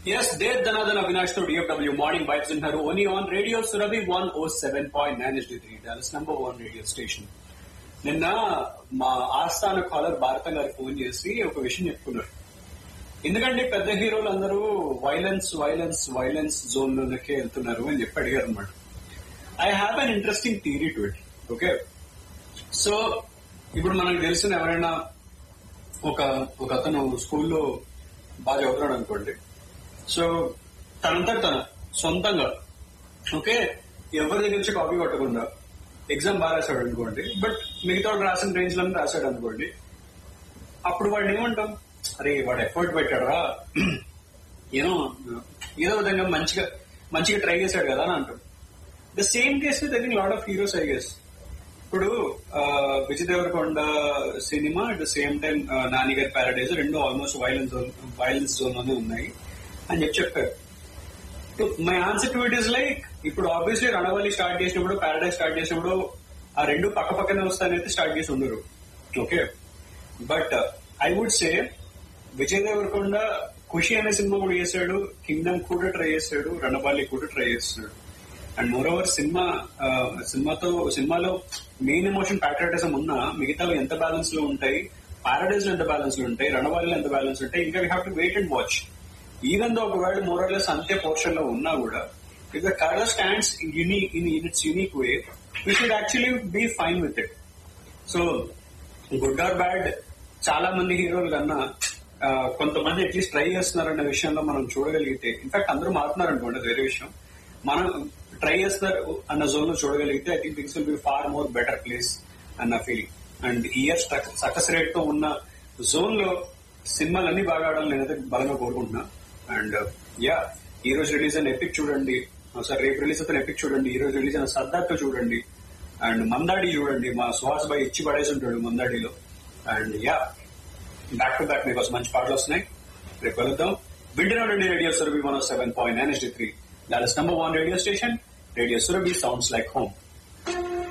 Yes, Dev Dhanadhan Avinash to DFW Morning Vibes in her only on Radio Surabhi 107.9 HD3. Dallas number one radio station. నిన్న మా ఆస్థాన caller భారత గారు phone చేసి ఒక విషయం చెప్పుకున్నారు ఎందుకంటే పెద్ద హీరోలు అందరూ వైలెన్స్ వైలెన్స్ వైలెన్స్ జోన్ లోకే వెళ్తున్నారు అని చెప్పి అడిగారు అనమాట I have an interesting theory to it okay so ఇప్పుడు మనకు తెలిసిన ఎవరైనా ఒక ఒక అతను స్కూల్లో బాగా చదువుతున్నాడు అనుకోండి సో తనంతా తన సొంతంగా ఓకే ఎవరి దగ్గర నుంచి కాపీ కొట్టకుండా ఎగ్జామ్ బాగా రాశాడు అనుకోండి బట్ మిగతా వాడు రాసిన రేంజ్ లో రాశాడు అనుకోండి అప్పుడు వాడిని ఏమంటాం అరే వాడు ఎఫర్ట్ పెట్టాడరా ఏదో ఏదో విధంగా మంచిగా మంచిగా ట్రై చేశాడు కదా అని అంటాం the same case with I think lot of heroes I guess ఇప్పుడు Vijay Deverakonda cinema at the same time Nani garu Paradise రెండు almost violence zone violence zone లోనే ఉన్నాయి అని చెప్పి చెప్పారు my answer to it is like ఇప్పుడు ఆబ్వియస్లీ రణవల్లి స్టార్ట్ చేసినప్పుడు ప్యారడైజ్ స్టార్ట్ చేసినప్పుడు ఆ రెండు పక్క పక్కనే వస్తానైతే స్టార్ట్ చేసి ఉండరు okay but I would say Vijay Deverakonda Kushi అనే సినిమా కూడా చేశాడు కింగ్డమ్ కూడా ట్రై చేశాడు రణబాలి కూడా ట్రై చేస్తున్నాడు అండ్ మోర్ ఓవర్ సినిమా ఆ, సినిమాతో సినిమాలో మెయిన్ ఎమోషన్ ప్యాట్రియాటిజం ఉన్నా మిగతాలో ఎంత బ్యాలెన్స్ లో ఉంటాయి పారాడైజ్ లో ఎంత బ్యాలెన్స్ లో ఉంటాయి రణబాలిలో ఎంత బ్యాలెన్స్ ఉంటాయి ఇంకా we have to wait and watch even though ఒకవేళ మోరల్లెస్ అంతే పోర్షన్ లో ఉన్నా కూడా if the colour stands unique in its unique way we should actually be fine with it so good or bad చాలా మంది హీరోలు కన్నా ఆ, కొంతమంది అట్లీస్ట్ ట్రై చేస్తున్నారన్న విషయంలో మనం చూడగలిగితే ఇన్ఫాక్ట్ అందరూ మారుతున్నారు అనుకోండి అది వేరే విషయం మనం ట్రై చేస్తున్నారు అన్న జోన్ లో చూడగలిగితే I think things will be far more better place అన్న feeling and year success rate తో ఉన్న జోన్ లో సినిమాలన్నీ బాగా ఆడాలని నేనైతే బలంగా కోరుకుంటున్నా అండ్ యా ఈ రోజు రిలీజ్ అయిన ఎపిక్ చూడండి సార్ రేపు రిలీజ్ అవుతున్న ఎపిక్ చూడండి ఈ రోజు రిలీజ్ అయిన సర్దార్తో చూడండి అండ్ మందాడి చూడండి మా సుహాస్ బాయ్ ఇచ్చి పడేసి ఉంటాడు మందాడిలో and ya back to back మీకోసం మంచి పాటలు వస్తున్నాయి రేపు కలుద్దాం వింటున్నాడండి radio Surabhi one seven point nine three that is number one radio station radio Surabhi sounds like home